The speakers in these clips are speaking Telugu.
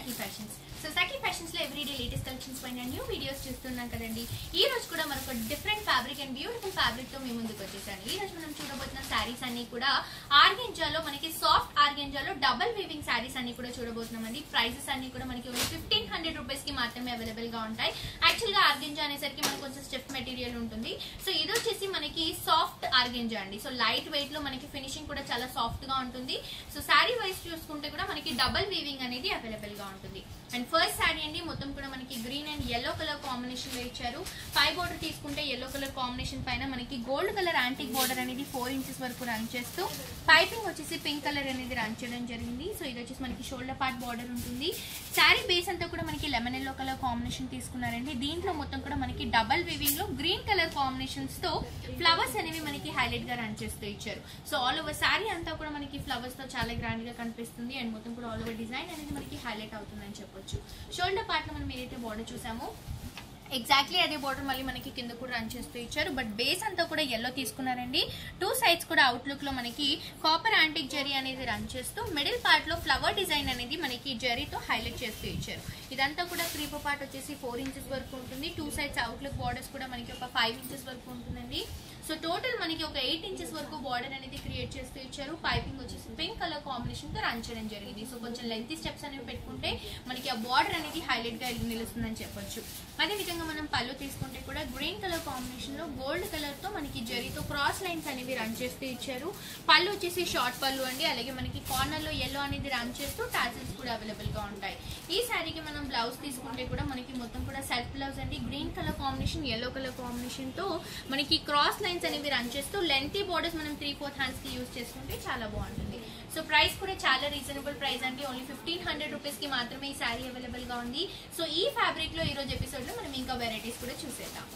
సఖీ ఫ్యాషన్స్ సో సఖీ ఫ్యాషన్స్ లో ఎవ్రీడే లేటెస్ట్ కలెక్షన్స్ పైన న్యూ వీడియోస్ చూస్తున్నాం కదండి ఈ రోజు కూడా మనకు different fabric and beautiful fabric తో మీ ముందుకు వచ్చేసాను ఈ రోజు మనం చూడబోతున్న శారీస్ అన్ని కూడా ఆర్గెంజాలో మనకి సాఫ్ట్ ఆర్గెంజాలో డబల్ వీవింగ్ శారీస్ అన్ని కూడా చూడబోతున్నాం అండి ప్రైసెస్ అన్ని కూడా మనకి ఫిఫ్టీన్ హండ్రెడ్ రూపీస్ కి మాత్రమే అవైలబుల్ గా ఉంటాయి యాక్చువల్ గా ఆర్గెంజా అనేసరికి మనకు కొంచెం స్టిఫ్ మెటీరియల్ ఉంటుంది సో ఇది వచ్చేసి మనకి సాఫ్ట్ ఆర్గెంజా అండి సో లైట్ వెయిట్ లో మనకి ఫినిషింగ్ కూడా చాలా సాఫ్ట్ గా ఉంటుంది సో శారీ వైస్ చూసుకుంటే కూడా మనకి డబల్ వీవింగ్ అనేది అవైలబుల్ గా ఉంటుంది అండ్ ఫస్ట్ శారీ అండి మొత్తం కూడా మనకి green and yellow colour combination లో ఇచ్చారు పై బోర్డర్ తీసుకుంటే ఎల్లో కలర్ కాంబినేషన్ పైన మనకి గోల్డ్ కలర్ యాంటిక్ బోర్డర్ అనేది ఫోర్ ఇంచెస్ వరకు రన్ చేస్తూ పైపింగ్ వచ్చేసి పింక్ కలర్ అనేది రన్ చేయడం జరిగింది సో ఇది వచ్చేసి మనకి షోల్డర్ పార్ట్ బార్డర్ ఉంటుంది శారీ బేస్ అంతా కూడా మనకి లెమన్ ఎల్లో కలర్ కాంబినేషన్ తీసుకున్నారండి దీంట్లో మొత్తం కూడా మనకి డబల్ వివింగ్ లో గ్రీన్ కలర్ కాంబినేషన్స్ తో ఫ్లవర్స్ అనేవి మనకి హైలైట్ గా రన్ చేస్తూ ఇచ్చారు సో ఆల్ ఓవర్ శారీ అంతా కూడా మనకి ఫ్లవర్స్ తో చాలా గ్రాండ్ గా కనిపిస్తుంది అండ్ మొత్తం కూడా ఆల్ ఓవర్ డిజైన్ అనేది మనకి హైలైట్ అవుతుందని చెప్పొచ్చు షోల్డర్ పార్ట్ లో మనం ఏదైతే బార్డర్ చూసామో ఎగ్జాక్ట్లీ అదే బోర్డర్ మళ్ళీ మనకి కింద కూడా రన్ చేస్తూ ఇచ్చారు బట్ బేస్ అంతా కూడా ఎల్లో తీసుకున్నారండి టూ సైడ్స్ కూడా అవుట్లుక్ లో మనకి కాపర్ యాంటిక్ జరీ అనేది రన్ చేస్తూ మిడిల్ పార్ట్ లో ఫ్లవర్ డిజైన్ అనేది మనకి జరీతో హైలైట్ చేస్తూ ఇచ్చారు ఇదంతా కూడా క్రీపో పార్ట్ వచ్చేసి ఫోర్ ఇంచెస్ వరకు ఉంటుంది టూ సైడ్స్ అవుట్లుక్ బార్డర్స్ కూడా మనకి ఒక ఫైవ్ ఇంచెస్ వరకు ఉంటుందండి సో టోటల్ మనకి ఒక ఎయిట్ ఇంచెస్ వరకు బార్డర్ అనేది క్రియేట్ చేస్తూ ఇచ్చారు పైపింగ్ వచ్చేసి పింక్ కలర్ కాంబినేషన్ తో రన్ చేయడం జరిగింది సో కొంచెం లెంతీ స్టెప్స్ అనేవి పెట్టుకుంటే మనకి ఆ బార్డర్ అనేది హైలైట్ గా నిలుస్తుందని చెప్పొచ్చు అదే విధంగా మనం పళ్ళు తీసుకుంటే కూడా గ్రీన్ కలర్ కాంబినేషన్ లో గోల్డ్ కలర్ తో మనకి జరీతో క్రాస్ లైన్స్ అనేవి రన్ చేస్తూ ఇచ్చారు పళ్ళు వచ్చేసి షార్ట్ పళ్ళు అండి అలాగే మనకి కార్నర్ లో ఎల్లో అనేది రన్ చేస్తూ టాజిల్స్ కూడా అవైలబుల్ గా ఉంటాయి ఈ శారీకి మనం బ్లౌజ్ తీసుకుంటే కూడా మనకి మొత్తం కూడా సెల్ఫ్ బ్లౌజ్ అండి green colour combination yellow colour combination తో మనకి క్రాస్ లైన్స్ అనేవి రన్ చేస్తూ లెంతీ బోర్డర్స్ మనం త్రీ ఫోర్త్ హ్యాండ్స్ కి యూజ్ చేసుకుంటే చాలా బాగుంటుంది సో ప్రైస్ కూడా చాలా రీజనబుల్ ప్రైస్ అండి ఓన్లీ ఫిఫ్టీన్ హండ్రెడ్ రూపీస్ కి మాత్రమే ఈ శారీ అవైలబుల్ గా ఉంది సో ఈ ఫ్యాబ్రిక్ లో ఈ రోజు ఎపిసోడ్ లో మనం ఇంకా వెరైటీస్ కూడా చూసేద్దాం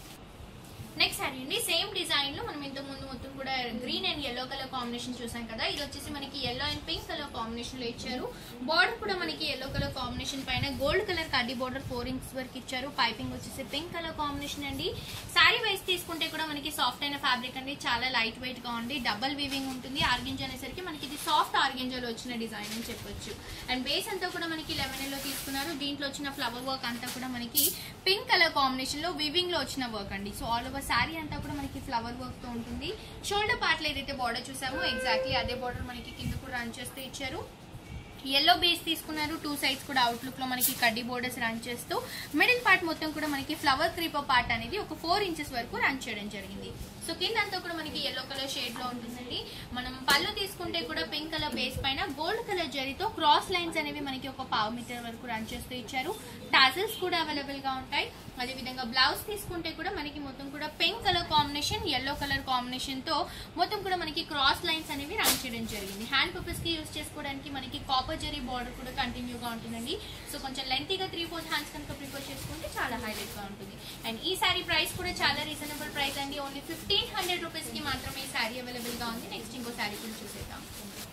నెక్స్ట్ శారీ అండి సేమ్ డిజైన్ లో మనం ఇంతకు ముందు మొత్తం కూడా green and yellow colour combination చూసాం కదా ఇది వచ్చేసి మనకి yellow and pink colour combination లో ఇచ్చారు బార్డర్ కూడా మనకి ఎల్లో కలర్ కాంబినేషన్ పైన గోల్డ్ కలర్ కడ్డీ బార్డర్ ఫోర్ ఇంచ్ వరకు ఇచ్చారు పైపింగ్ వచ్చేసి పింక్ కలర్ కాంబినేషన్ అండి శారీ వైస్ తీసుకుంటే కూడా మనకి సాఫ్ట్ అయిన ఫ్యాబ్రిక్ అండి చాలా లైట్ వెయిట్ గా ఉంది డబల్ వీవింగ్ ఉంటుంది ఆర్గింజా అనేసరికి మనకి ఇది సాఫ్ట్ ఆర్గింజాలో వచ్చిన డిజైన్ అని చెప్పొచ్చు అండ్ బేస్ అంతా కూడా మనకి లెమన్ ఎల్లో తీసుకున్నారు దీంట్లో వచ్చిన ఫ్లవర్ వర్క్ అంతా కూడా మనకి పింక్ కలర్ కాంబినేషన్ లో వివింగ్ లో వచ్చిన వర్క్ అండి సో ఆల్ ఓవర్ శారీ అంతా కూడా మనకి ఫ్లవర్ వర్క్ తో ఉంటుంది షోల్డర్ పార్ట్ లో ఏదైతే బార్డర్ చూసామో ఎగ్జాక్ట్లీ అదే బార్డర్ మనకి కింద కూడా రన్ చేస్తూ ఇచ్చారు ఎల్లో బేస్ తీసుకున్నారు టూ సైడ్స్ కూడా అవుట్లుక్ లో మనకి కడ్డీ బోర్డర్స్ రన్ చేస్తూ మిడిల్ పార్ట్ మొత్తం కూడా మనకి ఫ్లవర్ క్రీపర్ పార్ట్ అనేది ఒక ఫోర్ ఇంచెస్ వరకు రన్ చేయడం జరిగింది సో కింద అంతా కూడా మనకి ఎల్లో కలర్ షేడ్ లో ఉంటుందండి మనం పళ్ళు తీసుకుంటే కూడా పింక్ కలర్ బేస్ పైన గోల్డ్ కలర్ జరీతో క్రాస్ లైన్స్ అనేవి మనకి ఒక పావు మీటర్ వరకు రన్ చేస్తూ ఇచ్చారు టాజల్స్ కూడా అవైలబుల్ గా ఉంటాయి అదే విధంగా బ్లౌజ్ తీసుకుంటే కూడా మనకి మొత్తం కూడా pink colour combination yellow colour combination తో మొత్తం కూడా మనకి క్రాస్ లైన్స్ అనేవి రన్ చేయడం జరిగింది హ్యాండ్ పర్పస్ కి యూస్ చేసుకోవడానికి మనకి కాపర్ జరీ బార్డర్ కూడా కంటిన్యూ గా ఉంటుందండి సో కొంచెం లెంతీగా త్రీ ఫోర్ హ్యాండ్స్ కనుక ప్రిపేర్ చేసుకుంటే చాలా హైలైట్ గా ఉంటుంది అండ్ ఈ సారీ ప్రైస్ కూడా చాలా రీజనబుల్ ప్రైస్ అండి ఓన్లీ ఫిఫ్టీన్ హండ్రెడ్ రూపీస్ కి మాత్రమే ఈ సారీ అవైలబుల్ గా ఉంది నెక్స్ట్ ఇంకో సారీ కూడా చూసేద్దాం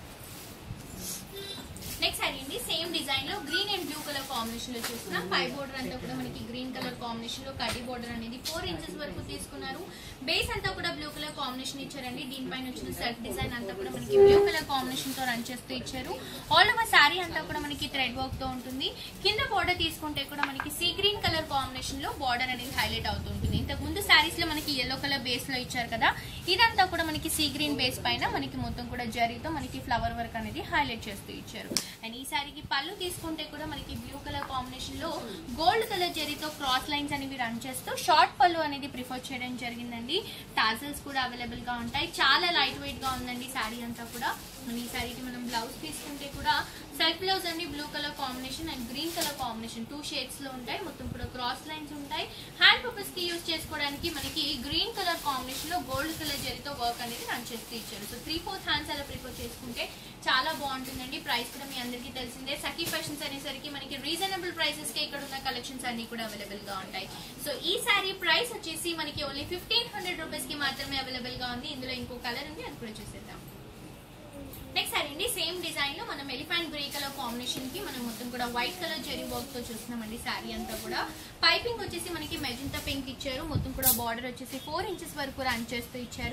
నెక్స్ట్ సారీ అండి సేమ్ డిజైన్ లో green and blue colour combination లో చూస్తున్నాం పై బోర్డర్ అంతా కూడా మనకి గ్రీన్ కలర్ కాంబినేషన్ లో కడ్డీ బోర్డర్ అనేది ఫోర్ ఇంచెస్ వరకు తీసుకున్నారు బేస్ అంతా కూడా బ్లూ కలర్ కాంబినేషన్ ఇచ్చారండి దీనిపైన వచ్చిన సెల్ఫ్ డిజైన్ అంతా కూడా మనకి బ్లూ కలర్ కాంబినేషన్ తో రన్ చేస్తూ ఇచ్చారు ఆల్ ఓవర్ శారీ అంతా కూడా మనకి థ్రెడ్ వర్క్ తో ఉంటుంది కింద బోర్డర్ తీసుకుంటే కూడా మనకి సీ గ్రీన్ కలర్ కాంబినేషన్ లో బార్డర్ అనేది హైలైట్ అవుతుంటుంది ఇంతకు ముందు శారీస్ లో మనకి ఎల్లో కలర్ బేస్ లో ఇచ్చారు కదా ఇదంతా కూడా మనకి సీ గ్రీన్ బేస్ పైన మనకి మొత్తం కూడా జరీతో మనకి ఫ్లవర్ వర్క్ అనేది హైలైట్ చేస్తూ ఇచ్చారు అండ్ ఈ శారీకి పళ్ళు తీసుకుంటే కూడా మనకి బ్లూ కలర్ కాంబినేషన్ లో గోల్డ్ కలర్ జరీతో క్రాస్ లైన్స్ అనేవి రన్ చేస్తూ షార్ట్ పళ్ళు అనేది ప్రిఫర్ చేయడం జరిగిందండి టాజల్స్ కూడా అవైలబుల్ గా ఉంటాయి చాలా లైట్ వెయిట్ గా ఉందండి శారీ అంతా కూడా అండ్ ఈ శారీకి మనం బ్లౌజ్ తీసుకుంటే కూడా సెల్ఫ్ బ్లౌజ్ అండి blue colour combination and green colour combination two shades లో ఉంటాయి మొత్తం కూడా క్రాస్ లైన్స్ ఉంటాయి హ్యాండ్ పర్పస్ కి యూజ్ చేసుకోవడానికి మనకి గ్రీన్ కలర్ కాంబినేషన్ లో గోల్డ్ కలర్ జరీతో వర్క్ అనేది రన్ చేస్తూ ఇచ్చారు సో త్రీ ఫోర్త్ హ్యాండ్స్ అలా ప్రిఫర్ చేసుకుంటే చాలా బాగుంటుందండి ప్రైస్ కూడా మీ అందరికీ తెలిసిందే సఖీ ఫ్యాషన్స్ అనేసరికి మనకి రీజనబుల్ ప్రైసెస్ కి ఇక్కడ ఉన్న కలెక్షన్స్ అన్ని కూడా అవైలబుల్ గా ఉంటాయి సో ఈ సారీ ప్రైస్ వచ్చేసి మనకి ఓన్లీ ఫిఫ్టీన్ హండ్రెడ్ రూపీస్ కి మాత్రమే అవైలబుల్ గా ఉంది ఇందులో ఇంకో కలర్ ఉంది అది కూడా చూసేద్దాం నెక్స్ట్ సారీ అండి సేమ్ డిజైన్ లో మనం ఎలిఫెంట్ గ్రే కలర్ కాంబినేషన్ కి మనం మొత్తం కూడా వైట్ కలర్ జెరీ వర్క్ తో చూస్తున్నామండి శారీ అంతా కూడా పైపింగ్ వచ్చేసి మనకి మెజంతా పింక్ ఇచ్చారు మొత్తం కూడా బార్డర్ వచ్చేసి ఫోర్ ఇంచెస్ వరకు రన్ చేస్తూ ఇచ్చారు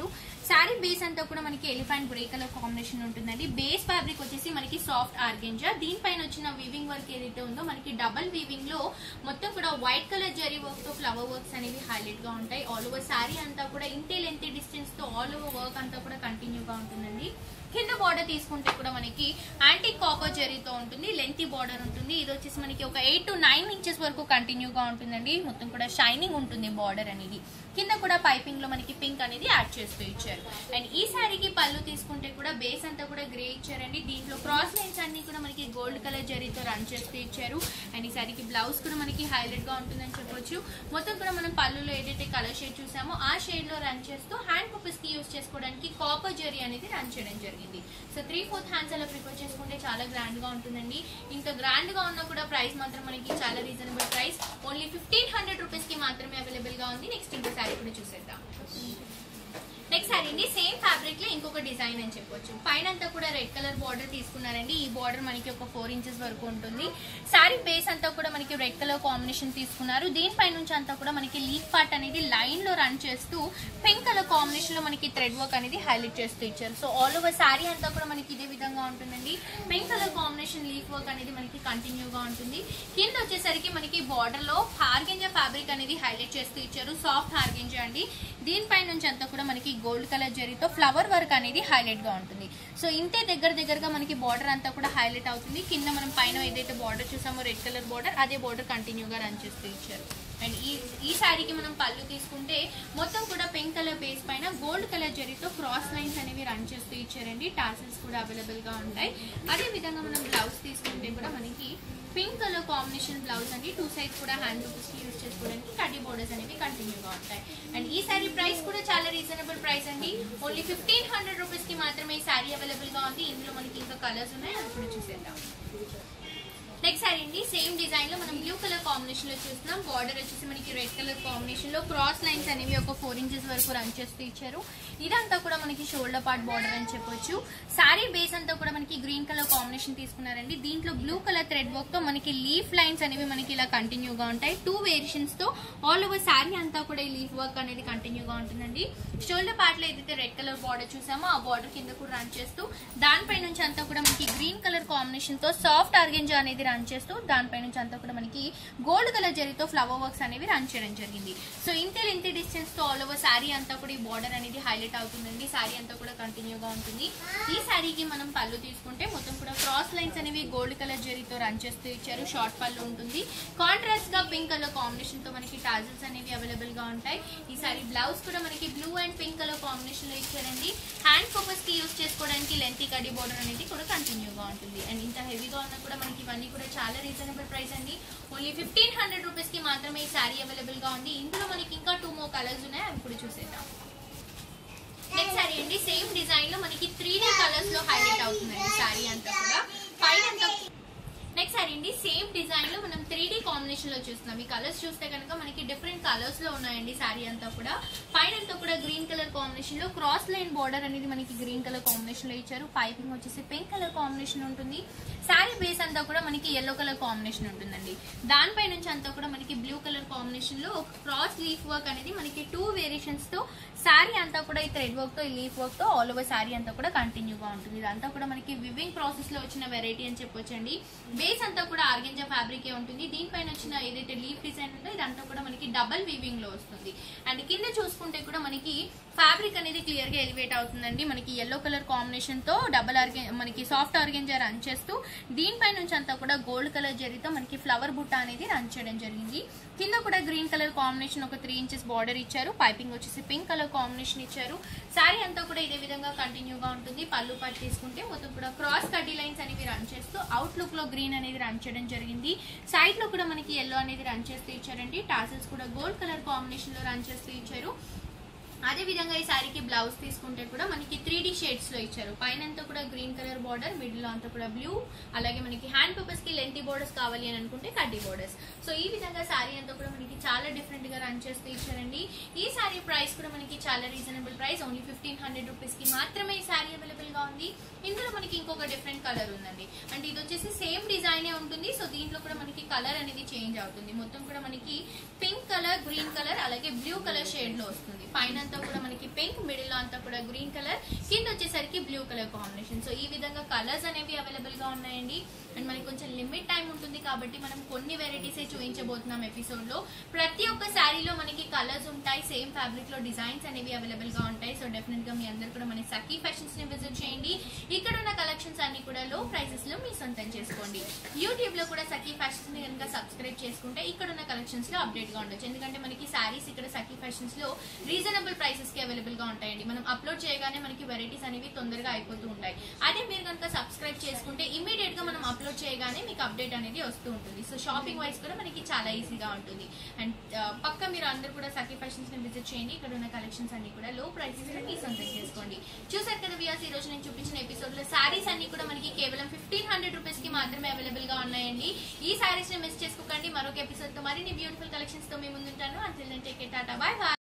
శారీ బేస్ అంతా కూడా మనకి ఎలిఫెంట్ గ్రే కలర్ కాంబినేషన్ ఉంటుందండి బేస్ ఫ్యాబ్రిక్ వచ్చేసి మనకి సాఫ్ట్ ఆర్గెంజా దీనిపైన వచ్చిన వీవింగ్ వర్క్ ఏదైతే ఉందో మనకి డబల్ వీవింగ్ లో మొత్తం కూడా వైట్ కలర్ జరీ వర్క్ తో ఫ్లవర్ వర్క్స్ అనేవి హైలైట్ గా ఉంటాయి ఆల్ ఓవర్ శారీ అంతా కూడా ఇంతే లెంత్ డిస్టెన్స్ తో ఆల్ ఓవర్ వర్క్ అంతా కూడా కంటిన్యూగా ఉంటుందండి కింద బార్డర్ తీసుకుంటే కూడా మనకి యాంటీ కాపర్ జరీతో ఉంటుంది లెంతీ బార్డర్ ఉంటుంది ఇది వచ్చేసి మనకి ఒక ఎయిట్ టు నైన్ ఇంచెస్ వరకు కంటిన్యూగా ఉంటుందండి మొత్తం కూడా షైనింగ్ ఉంటుంది బార్డర్ అనేది కింద కూడా పైపింగ్ లో మనకి పింక్ అనేది యాడ్ చేస్తూ ఇచ్చారు అండ్ ఈ శారీకి పళ్ళు తీసుకుంటే కూడా బేస్ అంతా కూడా గ్రే ఇచ్చారండి దీంట్లో క్రాస్ లైన్స్ అన్ని కూడా మనకి గోల్డ్ కలర్ జరీతో రన్ చేస్తూ ఇచ్చారు అండ్ ఈ శారీకి బ్లౌజ్ కూడా మనకి హైలైట్ గా ఉంటుందని చెప్పొచ్చు మొత్తం కూడా మనం పళ్ళులో ఏదైతే కలర్ షేడ్ చూసామో ఆ షేడ్ లో రన్ చేస్తూ హ్యాండ్ పర్పస్ కి యూస్ చేసుకోవడానికి కాపర్ జరీ అనేది రన్ చేయడం జరిగింది సో త్రీ ఫోర్త్ హ్యాండ్స్ అలా ప్రిపేర్ చేసుకుంటే చాలా గ్రాండ్ గా ఉంటుందండి ఇంత గ్రాండ్ గా ఉన్నా కూడా ప్రైస్ మాత్రం మనకి చాలా reasonable price only fifteen hundred rupees కి మాత్రమే అవైలబుల్ గా ఉంది నెక్స్ట్ ఇంకో శారీ కూడా చూసేద్దాం నెక్స్ట్ శారీ అండి సేమ్ ఫ్యాబ్రిక్ లో ఇంకొక డిజైన్ అని చెప్పొచ్చు పైన అంతా కూడా రెడ్ కలర్ బార్డర్ తీసుకున్నారండి ఈ బార్డర్ మనకి ఒక ఫోర్ ఇంచెస్ వరకు ఉంటుంది శారీ బేస్ అంతా కూడా మనకి రెడ్ కలర్ కాంబినేషన్ తీసుకున్నారు దీనిపై నుంచి అంతా కూడా మనకి లీఫ్ పార్ట్ అనేది లైన్ లో రన్ చేస్తూ పింక్ కలర్ కాంబినేషన్ లో మనకి థ్రెడ్ వర్క్ అనేది హైలైట్ చేస్తూ ఇచ్చారు సో ఆల్ ఓవర్ శారీ అంతా కూడా మనకి ఇదే విధంగా ఉంటుందండి pink colour combination leaf work అనేది మనకి కంటిన్యూగా ఉంటుంది కింద వచ్చేసరికి మనకి బార్డర్ లో హార్గెంజా ఫ్యాబ్రిక్ అనేది హైలైట్ చేస్తూ ఇచ్చారు సాఫ్ట్ హార్గెంజా అండి దీనిపై నుంచి అంతా కూడా మనకి గోల్డ్ కలర్ జరీతో ఫ్లవర్ వర్క్ అనేది హైలైట్ గా ఉంటుంది సో ఇంతే దగ్గర దగ్గరగా మనకి బార్డర్ అంతా కూడా హైలైట్ అవుతుంది కింద మనం పైన ఏదైతే బార్డర్ చూసామో రెడ్ కలర్ బార్డర్ అదే బార్డర్ కంటిన్యూగా రన్ చేస్తూ ఇచ్చారు అండ్ ఈ ఈ శారీకి మనం పళ్ళు తీసుకుంటే మొత్తం కూడా పింక్ కలర్ బేస్ పైన గోల్డ్ కలర్ జరీతో క్రాస్ లైన్స్ అనేవి రన్ చేస్తూ ఇచ్చారండి టాసిల్స్ కూడా అవైలబుల్ గా ఉంటాయి అదే విధంగా మనం బ్లౌజ్ తీసుకుంటే కూడా మనకి పింక్ కలర్ కాంబినేషన్ బ్లౌజ్ అండి టూ సైడ్స్ కూడా హ్యాండ్ లూప్స్ యూస్ చేసుకోవడానికి కడ్డీ బోర్డర్స్ అనేవి కంటిన్యూగా ఉంటాయి అండ్ ఈ శారీ ప్రైస్ కూడా చాలా రీజనబుల్ ప్రైస్ అండి ఓన్లీ ఫిఫ్టీన్ హండ్రెడ్ రూపీస్ కి మాత్రమే ఈ శారీ అవైలబుల్ గా ఉంది ఇందులో మనకి ఇంకా కలర్స్ ఉన్నాయి అది కూడా చూసేద్దాం నెక్స్ట్ సారీ అండి సేమ్ డిజైన్ లో మనం బ్లూ కలర్ కాంబినేషన్ లో చూస్తున్నాం బార్డర్ వచ్చేసి మనకి రెడ్ కలర్ కాంబినేషన్ లో క్రాస్ లైన్స్ అనేవి ఒక ఫోర్ ఇంచెస్ వరకు రన్ చేస్తూ ఇచ్చారు ఇదంతా కూడా మనకి షోల్డర్ పార్ట్ బార్డర్ అని చెప్పొచ్చు సారీ బేస్ అంతా కూడా మనకి గ్రీన్ కలర్ కాంబినేషన్ తీసుకున్నారండి దీంట్లో బ్లూ కలర్ థ్రెడ్ వర్క్ తో మనకి లీఫ్ లైన్స్ అనేవి మనకి ఇలా కంటిన్యూగా ఉంటాయి టూ వేరియేషన్స్ తో ఆల్ ఓవర్ శారీ అంతా కూడా ఈ లీఫ్ వర్క్ అనేది కంటిన్యూగా ఉంటుందండి షోల్డర్ పార్ట్ లో ఏదైతే రెడ్ కలర్ బార్డర్ చూసామో ఆ బార్డర్ కింద కూడా రన్ చేస్తూ దానిపై నుంచి అంతా కూడా మనకి గ్రీన్ కలర్ కాంబినేషన్ తో సాఫ్ట్ ఆర్గెంజా అనేది రన్ చేస్తూ దానిపై నుంచి అంతా కూడా మనకి గోల్డ్ కలర్ జరీతో ఫ్లవర్ వర్క్స్ అనేవి రన్ చేయడం జరిగింది సో ఇంతే ఇంతే డిస్టెన్స్ తో ఆల్ ఓవర్ శారీ అంతా కూడా ఈ బార్డర్ అనేది హైలైట్ అవుతుందండి శారీ అంతా కూడా కంటిన్యూగా ఉంటుంది ఈ శారీకి మనం పళ్ళు తీసుకుంటే మొత్తం కూడా క్రాస్ లైన్స్ అనేవి గోల్డ్ కలర్ జరీతో రన్ చేస్తూ ఇచ్చారు షార్ట్ పళ్ళు ఉంటుంది కాంట్రాస్ట్ గా పింక్ కలర్ కాంబినేషన్ తో మనకి టాజల్స్ అనేవి అవైలబుల్ గా ఉంటాయి ఈ సారీ బ్లౌజ్ కూడా మనకి blue and pink colour combination లో ఇచ్చారండి హ్యాండ్ పర్పస్ కి యూస్ చేసుకోవడానికి లెంత్ కడి బోర్డర్ అనేది కూడా కంటిన్యూగా ఉంటుంది అండ్ ఇంత హెవీగా ఉన్నా కూడా మనకి ఇవన్నీ కూడా చాలా రీజనబుల్ ప్రైస్ అండి ఓన్లీ ఫిఫ్టీన్ హండ్రెడ్ రూపీస్ కి మాత్రమే ఈ శారీ అవైలబుల్ గా ఉంది ఇందులో మనకి ఇంకా టూ మోర్ కలర్స్ ఉన్నాయి అవి కూడా చూసేద్దాం నెక్స్ట్ సారీ అండి సేమ్ డిజైన్ లో మనకి త్రీ డీ కలర్స్ లో హైలైట్ అవుతుందండి శారీ అంతా కూడా పైన అంతా నెక్స్ట్ సారీ అండి సేమ్ డిజైన్ లో మనం త్రీ డీ కాంబినేషన్ లో చూస్తున్నాం ఈ కలర్స్ చూస్తే కనుక మనకి డిఫరెంట్ కలర్స్ లో ఉన్నాయండి శారీ అంతా కూడా పైన అంతా కూడా గ్రీన్ కలర్ కాంబినేషన్ లో క్రాస్ లైన్ బార్డర్ అనేది మనకి గ్రీన్ కలర్ కాంబినేషన్ లో ఇచ్చారు పైపింగ్ వచ్చేసి పింక్ కలర్ కాంబినేషన్ ఉంటుంది శారీ బేస్ అంతా కూడా మనకి ఎల్లో కలర్ కాంబినేషన్ ఉంటుందండి దానిపై నుంచి అంతా కూడా మనకి బ్లూ కలర్ కాంబినేషన్ లో ఒక క్రాస్ లీఫ్ వర్క్ అనేది మనకి టూ వేరియేషన్స్ తో శారీ అంతా కూడా ఈ థ్రెడ్ వర్క్ తో ఈ లీఫ్ వర్క్ తో ఆల్ ఓవర్ శారీ అంతా కూడా కంటిన్యూగా ఉంటుంది ఇదంతా కూడా మనకి వివింగ్ ప్రాసెస్ లో వచ్చిన వెరైటీ అని చెప్పొచ్చండి బేస్ అంతా కూడా ఆర్గెంజా ఫ్యాబ్రిక్ ఉంటుంది దీనిపైన వచ్చిన ఏదైతే లీఫ్ డిజైన్ ఉందో ఇదంతా కూడా మనకి డబల్ వీవింగ్ లో వస్తుంది అండ్ కింద చూసుకుంటే కూడా మనకి ఫ్యాబ్రిక్ అనేది క్లియర్ గా ఎలివేట్ అవుతుందండి మనకి ఎల్లో కలర్ కాంబినేషన్ తో డబల్ ఆర్గె మనకి సాఫ్ట్ ఆర్గెంజా రన్ చేస్తూ దీనిపై నుంచి అంతా కూడా గోల్డ్ కలర్ జరీతో మనకి ఫ్లవర్ బుట్ట అనేది రన్ చేయడం జరిగింది కింద కూడా గ్రీన్ కలర్ కాంబినేషన్ ఒక త్రీ ఇంచెస్ బార్డర్ ఇచ్చారు పైపింగ్ వచ్చేసి పింక్ కలర్ కాంబినేషన్ ఇచ్చారు శారీ అంతా కూడా ఇదే విధంగా కంటిన్యూగా ఉంటుంది పళ్ళు పట్టు తీసుకుంటే మొత్తం కూడా క్రాస్ కడ్డీ లైన్స్ అనేవి రన్ చేస్తూ అవుట్ లుక్ లో గ్రీన్ అనేది రన్ చేయడం జరిగింది సైడ్ లో కూడా మనకి ఎల్లో అనేది రన్ చేస్తూ ఇచ్చారండి టాసల్స్ కూడా గోల్డ్ కలర్ కాంబినేషన్ లో రన్ చేస్తూ ఇచ్చారు అదే విధంగా ఈ శారీకి బ్లౌజ్ తీసుకుంటే కూడా మనకి త్రీ డి షేడ్స్ లో ఇచ్చారు పైన అంతా కూడా గ్రీన్ కలర్ బార్డర్ మిడిల్ లో అంతా కూడా బ్లూ అలాగే మనకి హ్యాండ్ పర్పస్ కి లెంతీ బోర్డర్స్ కావాలి అని అనుకుంటే కడ్డీ బోర్డర్స్ సో ఈ విధంగా శారీ అంతా కూడా మనకి చాలా డిఫరెంట్ గా రన్ చేస్తూ ఇచ్చారండి ఈ శారీ ప్రైస్ కూడా మనకి చాలా reasonable price only fifteen hundred rupees కి మాత్రమే ఈ శారీ అవైలబుల్ గా ఉంది ఇందులో మనకి ఇంకొక డిఫరెంట్ కలర్ ఉందండి అంటే ఇది వచ్చేసి సేమ్ డిజైన్ డిజైనే ఉంటుంది సో దీంట్లో కూడా మనకి కలర్ అనేది చేంజ్ అవుతుంది మొత్తం కూడా మనకి పింక్ కలర్ గ్రీన్ కలర్ అలాగే బ్లూ కలర్ షేడ్ లో వస్తుంది పైన అంతా కూడా మనకి పింక్ మిడిల్ లో అంతా కూడా గ్రీన్ కలర్ కింద వచ్చేసరికి బ్లూ కలర్ కాంబినేషన్ సో ఈ విధంగా కలర్స్ అనేవి అవైలబుల్ గా ఉన్నాయండి అండ్ మనకి కొంచెం లిమిట్ టైం ఉంటుంది కాబట్టి మనం కొన్ని వెరైటీసే చూపించబోతున్నాం ఎపిసోడ్ లో ప్రతి ఒక్క శారీలో మనకి కలర్స్ ఉంటాయి సేమ్ ఫ్యాబ్రిక్ లో డిజైన్స్ అనేవి అవైలబుల్ గా ఉంటాయి సో డెఫినెట్ గా మీ అందరు కూడా మన సఖీ ఫ్యాషన్స్ ని విజిట్ చేయండి ఇక్కడ ఉన్న కలెక్షన్స్ అన్ని కూడా లో ప్రైసెస్ లో మీ సొంతం చేసుకోండి యూట్యూబ్ లో కూడా సఖీ ఫ్యాషన్స్ ని కనుక సబ్స్క్రైబ్ చేసుకుంటే ఇక్కడ ఉన్న కలెక్షన్స్ లో అప్డేట్ గా ఉండొచ్చు ఎందుకంటే మనకి శారీస్ ఇక్కడ సఖీ ఫ్యాషన్స్ లో రీజనబుల్ ప్రైసెస్ కి అవైలబుల్ గా ఉంటాయండి మనం అప్లోడ్ చేయగానే మనకి వెరైటీస్ అనేవి తొందరగా అయిపోతూ ఉంటాయి అదే మీరు కనుక సబ్స్క్రైబ్ చేసుకుంటే ఇమీడియట్ గా మనం అప్లోడ్ చేయగానే మీకు అప్డేట్ అనేది వస్తూ ఉంటుంది సో షాపింగ్ వైస్ కూడా మనకి చాలా ఈజీగా ఉంటుంది అండ్ పక్క మీరు అందరు కూడా సఖీ ఫ్యాషన్స్ ని విజిట్ చేయండి ఇక్కడ ఉన్న కలెక్షన్స్ అన్ని కూడా లో ప్రైసెస్ లో మీ సొంతం చేసుకోండి చూసారు కదా వియాస్ ఈ రోజు నేను చూపించిన ఎపిసోడ్ లో శారీస్ అన్ని కూడా మనకి కేవలం ఫిఫ్టీన్ హండ్రెడ్ రూపీస్ కి మాత్రమే అవైలబుల్ గా ఉన్నాయండి ఈ శారీస్ ని మిస్ చేసుకోకండి మరొక ఎపిసోడ్ తో మరిన్ని బ్యూటిఫుల్ కలెక్షన్స్ తో మీ ముందుంటాను అంతే టేక్ టాటా బాయ్ బాయ్